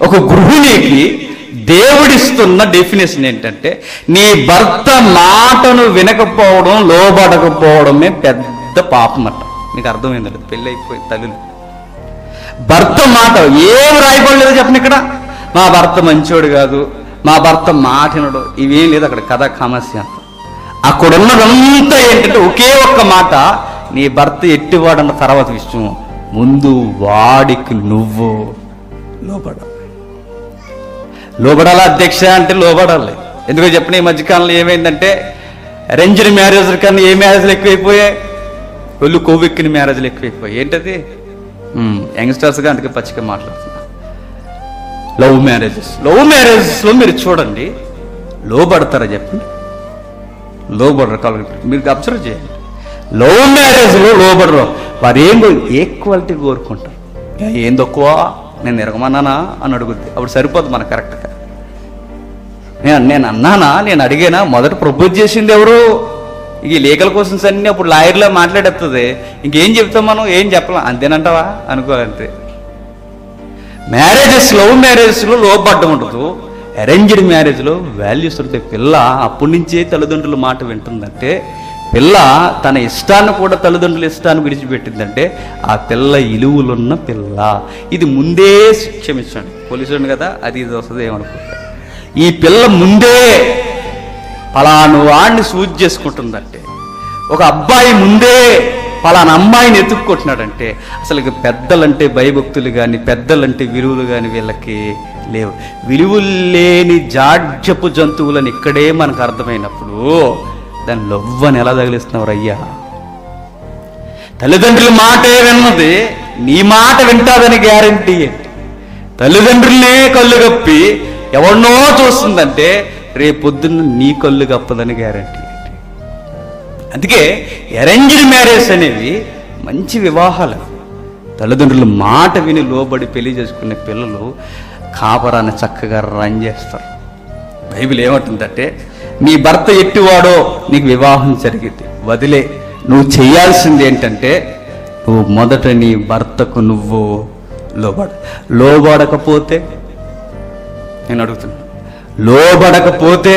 ఒక గృహిణికి దేవుడిస్తున్న డెఫినేషన్ ఏంటంటే నీ భర్త మాటను వినకపోవడం లోబడకపోవడమే పెద్ద పాపం అట మీకు అర్థమైందండి పెళ్ళి అయిపోయి తల్లులు భర్త మాట ఏం రాయబడలేదు చెప్పండి ఇక్కడ మా భర్త మంచోడు కాదు మా భర్త మాటినడు ఇవేం లేదు అక్కడ కథ సమస్య అక్కడ ఉన్నదంతా ఏంటంటే ఒకే ఒక్క మాట నీ భర్త ఎట్టివాడన్న తర్వాత విషయం ముందు వాడికి నువ్వు లోపడ లోబడాలా అధ్యక్ష అంటే లోబడాలి ఎందుకో చెప్పిన ఈ మధ్యకాలంలో ఏమైందంటే అరేంజ్డ్ మ్యారేజ్ కన్నా ఏ మ్యారేజ్లు ఎక్కువైపోయాయి ఒళ్ళు కొవ్వెక్కిన మ్యారేజ్లు ఎక్కువైపోయాయి ఏంటది యంగ్స్టర్స్గా అందుకే పచ్చిగా మాట్లాడుతున్నా లవ్ మ్యారేజెస్ లవ్ మ్యారేజెస్లో మీరు చూడండి లోబడతారా చెప్పండి లోబడరు కావాలి మీరు అబ్జర్వ్ చేయండి లవ్ మ్యారేజ్లో లోబడరు వారు ఏం కో- ఈక్వాలిటీ కోరుకుంటారు ఏ, ఏం తక్కువ నేను ఎరగమన్నానా అని అడుగుద్ది అప్పుడు సరిపోదు మన కరెక్ట్గా నేను నేను అన్నానా నేను అడిగానా మొదట ప్రపోజ్ చేసింది ఎవరు ఇక ఈ లీగల్ క్వశ్చన్స్ అన్ని అప్పుడు లాయర్లో మాట్లాడేస్తుంది ఇంకేం చెప్తాం మనం ఏం చెప్పలేం అంతేనంటావా అనుకోవాలంతే మ్యారేజెస్ లవ్ మ్యారేజెస్లో లోపడ్డం ఉండదు అరేంజ్డ్ మ్యారేజ్లో వాల్యూస్ ఉంటాయి పిల్ల అప్పటి నుంచే తల్లిదండ్రుల మాట వింటుందంటే పిల్ల తన ఇష్టాన్ని కూడా తల్లిదండ్రుల ఇష్టాన్ని విడిచిపెట్టిందంటే ఆ పిల్ల ఇలువలున్న పిల్ల ఇది ముందే క్షమించండి పోలీసుడు కదా అది ఇది వస్తుంది ఏమనుకుంటా ఈ పిల్ల ముందే పలాను వాడిని సూజ్ చేసుకుంటుందంటే ఒక అబ్బాయి ముందే పలానా అమ్మాయిని ఎత్తుక్కుంటున్నాడంటే అసలు ఇక పెద్దలంటే భయభక్తులు కానీ పెద్దలంటే విలువలు కానీ వీళ్ళకి లేవు విలువలు లేని జాడ్యపు జంతువులని ఇక్కడే మనకు అర్థమైనప్పుడు దాన్ని లవ్వని ఎలా తగిలిస్తున్నారు అయ్యా తల్లిదండ్రుల మాటే విన్నది నీ మాట వింటాదని గ్యారంటీ ఏంటి తల్లిదండ్రులనే కళ్ళు కప్పి ఎవరినో చూస్తుందంటే రేపొద్దున్న నీ కళ్ళు కప్పదని గ్యారంటీ ఏంటి అందుకే అరేంజ్డ్ మ్యారేజ్ అనేవి మంచి వివాహాలు తల్లిదండ్రుల మాట విని లోబడి పెళ్లి చేసుకునే పిల్లలు కాపరాన్ని చక్కగా రన్ చేస్తారు బైబిల్ ఏమంటుందంటే నీ భర్త ఎట్టివాడో నీకు వివాహం జరిగింది వదిలే నువ్వు చేయాల్సింది ఏంటంటే నువ్వు మొదట నీ భర్తకు నువ్వు లోబడ లోబడకపోతే నేను అడుగుతున్నా లోబడకపోతే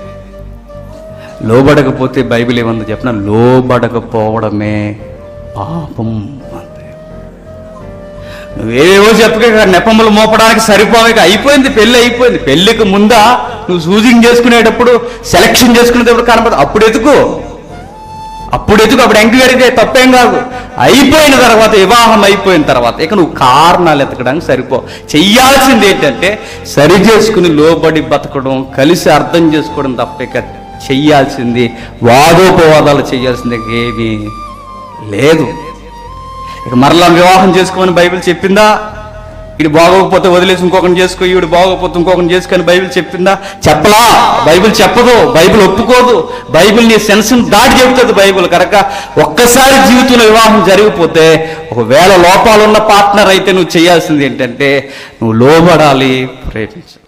లోబడకపోతే బైబిల్ ఏమందో చెప్పిన లోబడకపోవడమే పాపం అంతే నువ్వేవో చెప్పక నెపములు మోపడానికి సరిపోవక అయిపోయింది పెళ్ళి అయిపోయింది పెళ్ళికి ముందా నువ్వు సూజింగ్ చేసుకునేటప్పుడు సెలక్షన్ చేసుకునేటప్పుడు కనపడదు అప్పుడు ఎతుకు అప్పుడు ఎతుకు అప్పుడు ఎంక్వైరీ తప్పేం కాదు అయిపోయిన తర్వాత వివాహం అయిపోయిన తర్వాత ఇక నువ్వు కారణాలు ఎతకడానికి సరిపో చెయ్యాల్సింది ఏంటంటే సరి చేసుకుని లోబడి బతకడం కలిసి అర్థం చేసుకోవడం తప్ప ఇక చెయ్యాల్సింది వాదోపవాదాలు చేయాల్సింది ఏమీ లేదు ఇక మరలా వివాహం చేసుకోమని బైబిల్ చెప్పిందా ఇడు బాగోకపోతే వదిలేసి ఇంకొకరిని చేసుకో ఈవిడ బాగోకపోతే ఇంకొకరిని చేసుకొని బైబిల్ చెప్పిందా చెప్పలా బైబిల్ చెప్పదు బైబిల్ ఒప్పుకోదు బైబిల్ నీ సెన్స్ దాటి చెబుతుంది బైబిల్ కనుక ఒక్కసారి జీవితంలో వివాహం జరిగిపోతే ఒకవేళ లోపాలున్న పార్ట్నర్ అయితే నువ్వు చేయాల్సింది ఏంటంటే నువ్వు లోబడాలి ప్రేమించాలి